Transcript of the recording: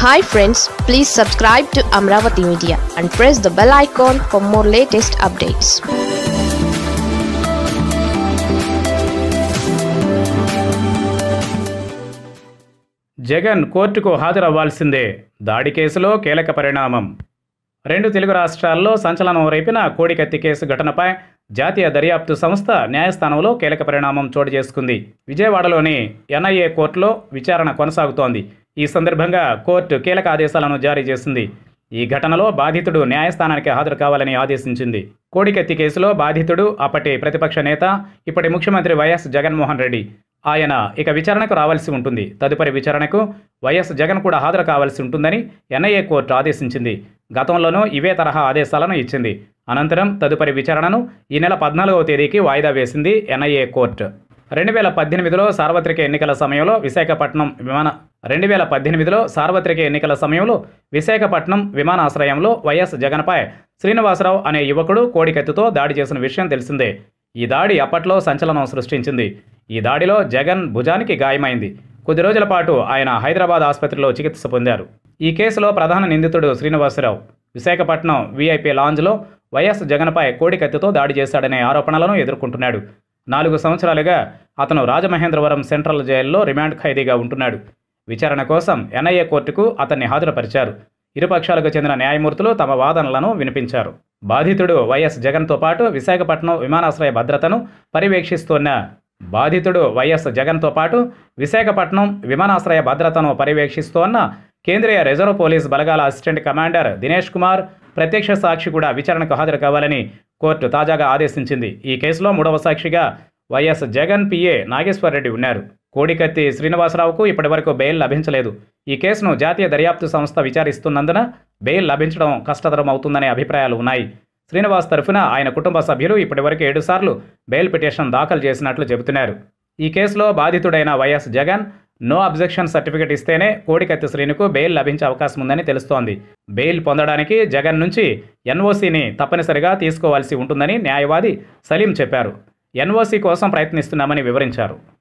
hi friends please subscribe to Amaravati media and press the bell icon for more latest updates Jagan కోర్టుకు హాజరవ్వాల్సిందే దాడి కేసులో కీలక పరిణామం రెండు తెలుగు రాష్ట్రాల్లో సంచలనం రేపిన కోడికత్తి కేసు ఘటనపై జాతీయ దర్యాప్తు సంస్థ న్యాయస్థానంలో కీలక పరిణామం చోటు చేసుకుంది విజయవాడలోని ఎన్ఐఏ కోర్టులో విచారణ కొనసాగుతోంది ఈ సందర్భంగా కోర్టు కీలక ఆదేశాలను జారీ చేసింది ఈ ఘటనలో బాధితుడు న్యాయస్థానానికి హాజరు కావాలని ఆదేశించింది కోడికత్తి కేసులో బాధితుడు అప్పటి ప్రతిపక్ష నేత ఇప్పటి ముఖ్యమంత్రి వైఎస్ జగన్మోహన్ రెడ్డి ఆయన ఇక విచారణకు రావాల్సి ఉంటుంది తదుపరి విచారణకు వైఎస్ జగన్ కూడా హాజరు కావాల్సి ఉంటుందని ఎన్ఐఏ కోర్టు ఆదేశించింది గతంలోనూ ఇవే తరహా ఆదేశాలను ఇచ్చింది అనంతరం తదుపరి విచారణను ఈ నెల పద్నాలుగవ తేదీకి వాయిదా వేసింది ఎన్ఐఏ కోర్టు రెండు వేల పద్దెనిమిదిలో సార్వత్రిక ఎన్నికల సమయంలో విశాఖపట్నం విమాన రెండు వేల పద్దెనిమిదిలో సార్వత్రిక ఎన్నికల సమయంలో విశాఖపట్నం విమానాశ్రయంలో వైఎస్ జగన్పై శ్రీనివాసరావు అనే యువకుడు కోడికత్తితో దాడి చేసిన విషయం తెలిసిందే ఈ దాడి అప్పట్లో సంచలనం సృష్టించింది ఈ దాడిలో జగన్ భుజానికి గాయమైంది కొద్ది రోజుల పాటు ఆయన హైదరాబాద్ ఆసుపత్రిలో చికిత్స పొందారు ఈ కేసులో ప్రధాన నిందితుడు శ్రీనివాసరావు విశాఖపట్నం వీఐపీ లాంజ్లో వైఎస్ జగన్పై కోడికత్తితో దాడి చేశాడనే ఆరోపణలను ఎదుర్కొంటున్నాడు నాలుగు సంవత్సరాలుగా అతను రాజమహేంద్రవరం సెంట్రల్ జైల్లో రిమాండ్ ఖైదీగా ఉంటున్నాడు విచారణ కోసం ఎన్ఐఏ కోర్టుకు అతన్ని హాజరుపరిచారు ఇరుపక్షాలకు చెందిన న్యాయమూర్తులు తమ వాదనలను వినిపించారు బాధితుడు వైఎస్ జగన్తో పాటు విశాఖపట్నం విమానాశ్రయ భద్రతను పర్యవేక్షిస్తున్న బాధితుడు వైఎస్ జగన్తో పాటు విశాఖపట్నం విమానాశ్రయ భద్రతను పర్యవేక్షిస్తోన్న కేంద్రీయ రిజర్వ్ పోలీస్ బలగాల అసిస్టెంట్ కమాండర్ దినేష్ కుమార్ ప్రత్యక్ష సాక్షి కూడా విచారణకు హాజరు కావాలని కోర్టు తాజాగా ఆదేశించింది ఈ కేసులో మూడవ సాక్షిగా వైఎస్ జగన్ పిఏ నాగేశ్వరరెడ్డి ఉన్నారు కోడికత్తి శ్రీనివాసరావుకు ఇప్పటివరకు బెయిల్ లభించలేదు ఈ కేసును జాతీయ దర్యాప్తు సంస్థ విచారిస్తున్నందున బెయిల్ లభించడం కష్టతరం అవుతుందనే అభిప్రాయాలు ఉన్నాయి శ్రీనివాస్ తరఫున ఆయన కుటుంబ సభ్యులు ఇప్పటివరకు ఏడుసార్లు బెయిల్ పిటిషన్ దాఖలు చేసినట్లు చెబుతున్నారు ఈ కేసులో బాధితుడైన YS Jagan no objection certificate ఇస్తేనే కోడికత్తి శ్రీనుకు బెయిల్ లభించే అవకాశం ఉందని తెలుస్తోంది బెయిల్ పొందడానికి జగన్ నుంచి ఎన్ఓసీని తప్పనిసరిగా తీసుకోవాల్సి ఉంటుందని న్యాయవాది సలీం చెప్పారు ఎన్ఓసీ కోసం ప్రయత్నిస్తున్నామని వివరించారు